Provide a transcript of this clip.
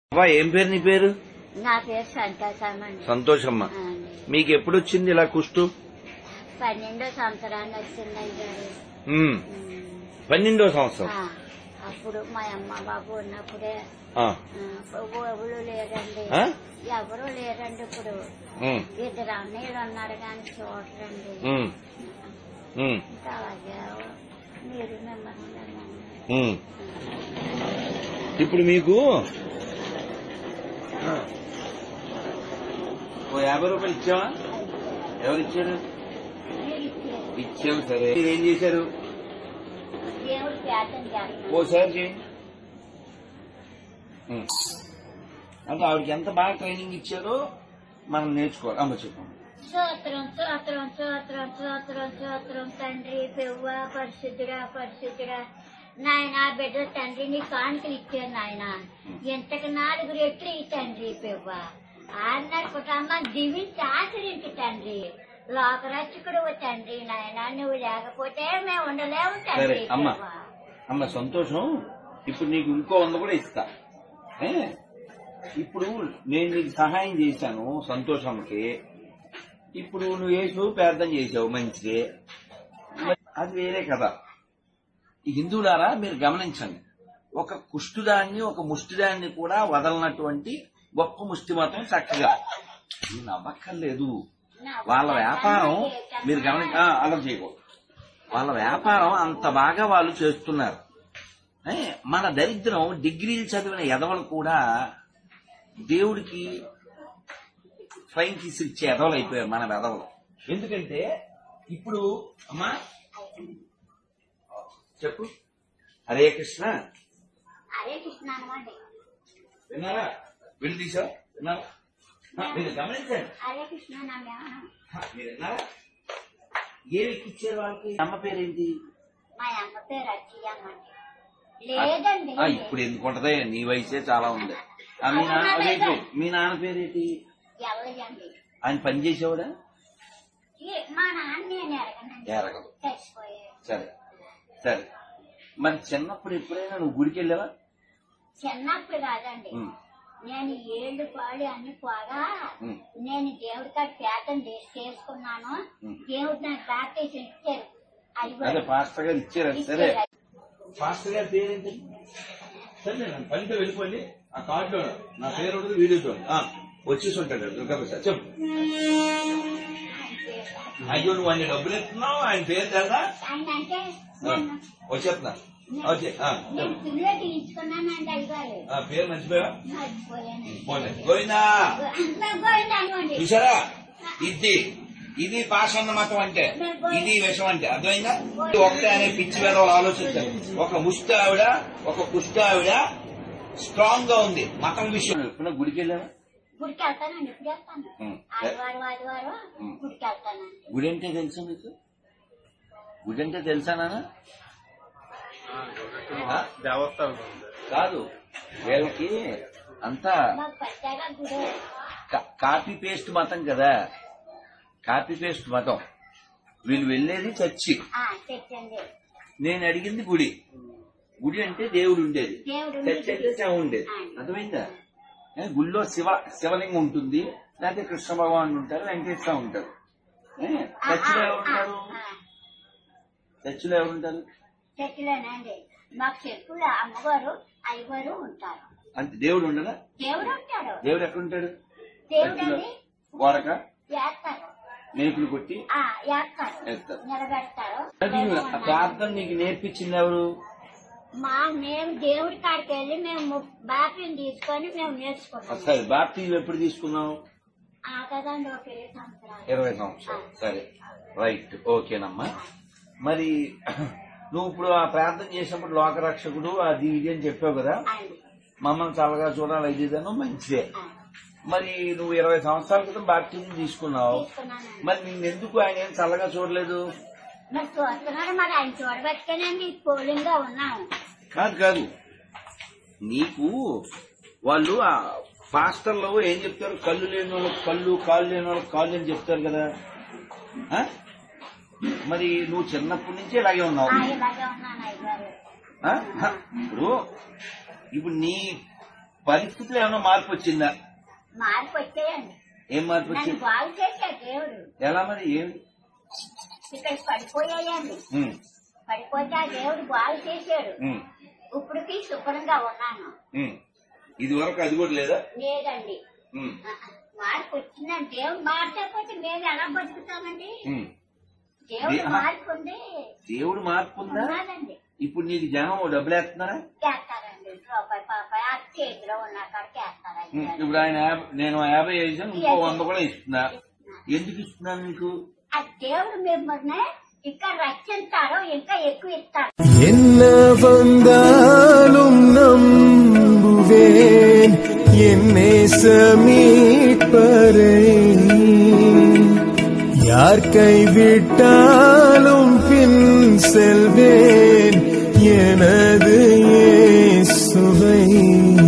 అబ్బా ఏం పేరు నీ పేరు నా పేరు సంతోషమండి సంతోషమ్మ ఆ అండి. మీకు ఎప్పుడు వచ్చింది ఇలా కుష్టు పన్నెండో సంవత్సరాన్ని వచ్చిందండి గారు ఉమ్, పన్నెండో సంవత్సరం ఆ, అప్పుడు మా అమ్మ బాబు ఉన్నప్పుడే ఆ, ఆ, ఎవరు లేరండి ఆ? ఎవరు లేరండి ఇప్పుడు ఉమ్, ఇద్దరు అన్నయ్యలు ఉన్నారు కానీ చూడరండి ఉమ్, ఉమ్, ఇంకా అలాగే మీరు మిమ్మల్ని ఉమ్. ఇప్పుడు మీకు ఆ, ఓ యాభై రూపాయలు ఇచ్చావా ఎవరు ఇచ్చారు ఇచ్చావు సరే మీరు ఏం చేశారు దేవుడు ప్రార్థన చేస్తున్నాను ఓసారి చేయండి ఉమ్. అంటే ఆవిడకి ఎంత బాగా ట్రైనింగ్ ఇచ్చారో మనం నేర్చుకోవాలి అమ్మ చెప్పండి స్తోత్రం స్తోత్రం స్తోత్రం స్తోత్రం స్తోత్రం తండ్రి పెవ్వ పరిశుద్ధుడా పరిశుద్ధుడా నాయన బిడ్డ తండ్రి నీ కానుకలు ఇచ్చాను నాయన ఎంతకు నాలుగు రెట్లు ఈ తండ్రి పెవ్వ ఆరున్నర కుటుంబం దీవించి ఆచరించి తండ్రి లోకరక్షకుడు తండ్రి నాయన నువ్వు లేకపోతే మేము ఉండలేము సరే తండ్రి అమ్మ పెవ్వ. అమ్మ సంతోషం ఇప్పుడు నీకు ఇంకో వంద కూడా ఇస్తా ఏ? ఇప్పుడు నేను నీకు సహాయం చేశాను సంతోషంకి ఇప్పుడు నువ్వు వేసు ప్రార్థన చేసావు మంచిదే మరి అది వేరే కదా ఈ హిందువులారా మీరు గమనించండి ఒక కుష్టుదాన్ని ఒక ముష్టిదాన్ని కూడా వదలనటువంటి గొప్ప ముష్టి మతం చక్కగా నువ్వు నవ్వక్కర్లేదు వాళ్ళ వ్యాపారం మీరు గమనించ ఆ, అలా చేయకూడదు వాళ్ళ వ్యాపారం అంత బాగా వాళ్ళు చేస్తున్నారు ఏ, మన దరిద్రం డిగ్రీలు చదివిన ఎదవలు కూడా దేవుడికి ఫ్లైంగ్ కిస్ ఇచ్చే ఎదవలు అయిపోయారు మన ఎదవలు ఎందుకంటే ఇప్పుడు అమ్మా చెప్పు హరే కృష్ణ హరే కృష్ణ అనమండి విన్నారా వెళ్ళి తీసావు విన్నారా ఆ, మీరు గమనించండి హరే కృష్ణ నా జ్ఞానం ఆ, మీరు విన్నారా ఏమి ఇచ్చారు వాళ్ళకి అమ్మ పేరేంటి మా అమ్మ పేరు అచ్చియమ్మండి లేదండి ఆ, ఇప్పుడు ఎందుకు ఉంటదే నీ వయసే చాలా ఉంది ఆ, మీ నాన్న అదేంటి? మీ నాన్న పేరేంటి ఎవరియండి ఆయన పని చేసేవాడా ఏ- మా నాన్న నేను ఎరగనండి ఎరగదు చచ్చిపోయాడు సరే సరే మరి చిన్నప్పుడు ఎప్పుడైనా నువ్వు గుడికి వెళ్ళావా చిన్నప్పుడు కాదండి ఉమ్, నేను ఏళ్ళు పాడి అన్ని పోగా ఉమ్, నేను దేవుడి కాడ పేతం చేసుకున్నాను ఉమ్. దేవుడు నాకు ప్రాక్టీస్ ఇచ్చారు అది కూడా అదే పాస్టర్ గారు ఇచ్చారు సరే ఇచ్చారు. పాస్టర్ గారి పేరేంటి సరే నేను పనితో వెళ్ళిపోండి ఆ కార్డులో నా పేరు ఉండదు వీడియో చూడండి ఆ, వచ్చేసి ఉంటాడు దుర్గా ప్రసాద్ చెప్పు అయ్యో నువ్వు అన్ని డబ్బులు ఎత్తున్నావు ఆయన పేరు తెలుసా ఆయన అంటే ఆ, నన్ను వచ్చేస్తున్నా వచ్చే ఆ, నేను చెప్పు. పిల్లలు తీయించుకున్నానండి అయ్యగారు ఆ, పేరు మర్చిపోయా మర్చిపోయాను పోలే గోవిందా గోవిందనుకోండి చూసారా ఇది ఇది పాషన్న మతం అంటే ఇది విషం అంటే అర్థమైందా ఇది ఒకటే అనే పిచ్చి వేద ఆలోచించారు ఒక ముష్టి ఆవిడ ఒక కుష్టి ఆవిడ స్ట్రాంగ్ గా ఉంది మతం విషయం ఇప్పుడు గుడికి వెళ్ళారా గుడికి వెళ్తానండి ఇప్పుడు వెళ్తాను ఉం. ఆదివారం ఆదివారం ఉం. గుడికి వెళ్తానండి గుడి అంటే తెలుసా మీకు గుడి అంటే తెలుసా నాన్న ఆ? దేవస్థానం ఉంది. కాదు వీళ్ళకి అంతా మాకు పెద్దగా గుడి కా- కాపీ పేస్ట్ మతం కదా కాపీ పేస్ట్ మతం వీళ్ళు వెళ్ళేది చర్చి ఆ, తెచ్చండి నేను అడిగింది గుడి గుడి అంటే దేవుడు ఉండేది దేవుడు చర్చి అంటే శవం ఉండేది అర్థమైందా ఏ, గుళ్ళో శివ శివలింగం ఉంటుంది లేకపోతే కృష్ణ భగవాన్ ఉంటారు వెంకటేశ్వర ఉంటారు ఏ, చర్చిలో ఎవరు ఉంటారు చర్చిలో ఎవరు ఉంటారు చర్చిలోనండి మాకు చెప్పులు అమ్మగారు అయ్యగారు ఉంటారు అంటే దేవుడు ఉండదా దేవుడు ఉంటాడు దేవుడు ఎక్కడ ఉంటాడు దేవుడు చర్చిలో అండి కోరక వేస్తారు మేకులు కొట్టి ఆ, వేస్తారు వేస్తారు నిలబెడతారు అది నువ్వు- ఆ ప్రార్థన నీకు నేర్పించింది ఎవరు మా మేము దేవుడి కాడికి వెళ్ళి మేము బాప్యం తీసుకొని మేము నేర్చుకున్నాం సరే బాప్తీజం ఎప్పుడు తీసుకున్నావు ఆ కదండి ఒక ఇరవై సంవత్సరాలు ఇరవై సంవత్సరాలు సరే రైట్ ఓకేనమ్మా మరి నువ్వు ఇప్పుడు ఆ ప్రార్థన చేసినప్పుడు లోకరక్షకుడు అది ఇది అని చెప్పావు కదా అండి మమ్మల్ని చల్లగా చూడాలి ఇది ఇదను మంచిదే ఆ, మరి నువ్వు ఇరవై సంవత్సరాల క్రితం బాప్తిజం తీసుకున్నావు తీసుకున్నానండి మరి నిన్నెందుకు ఆయన ఏం చల్లగా చూడలేదు మరి చూస్తున్నారు మరి ఆయన చూడబెట్టుకునండి పోలింగ్గా ఉన్నాము కాదు కాదు నీకు వాళ్ళు ఆ పాస్టర్లో ఏం చెప్తారు కళ్ళు లేని వాళ్ళకి కళ్ళు కాళ్ళు లేని వాళ్ళకి కాళ్ళు అని చెప్తారు కదా ఆ? మరి నువ్వు చిన్నప్పటి నుంచి ఇలాగే ఉన్నావు ఆ, ఇలాగే ఉన్నాను అయ్యగారు ఆ? ఇప్పుడు ఇప్పుడు నీ పరిస్థితులు ఏమైనా మార్పు వచ్చిందా మార్పు వచ్చాయండి ఏం మార్పు నన్ను వచ్చింది బాగు చేశాడు దేవుడు ఎలా మరి ఏం ఇక్కడ పడిపోయాయండి ఉమ్, పడిపోతే ఆ దేవుడు బాగు చేశాడు ఉమ్, ఇప్పటికి శుభ్రంగా ఉన్నాను ఉమ్. ఇది వరకు అది కూడా లేదా లేదండి ఉమ్, ఆ, మార్పు వచ్చిందండి దేవుడు మార్చకపోతే మేము ఎలా బతుకుతామండి ఉమ్. దేవుడు దే- మార్పు ఉంది దేవుడు మార్పు ఉందా ఉన్నాదండి ఇప్పుడు నీకు జనం డబ్బులు వేస్తున్నారా చేస్తారండి రూపాయి పాపాయి ఆ చేతిలో ఉన్న కాడికి ఉమ్, వేస్తారండి ఇప్పుడు ఆయన యాభై- నేను యాభై వేసాను ఇంకో వంద కూడా ఇస్తున్నా ఎందుకు ఇస్తున్నాను నీకు ఆ దేవుడు మిమ్మల్ని ఇంకా రక్షిస్తాడు ఇంకా ఎక్కువ ఇస్తాడు என்ன வந்தாலும் நம்புவேன் என்னை சமீட்பரை யார் கைவிட்டாலும் பின் செல்வேன் எனது இயேசுவை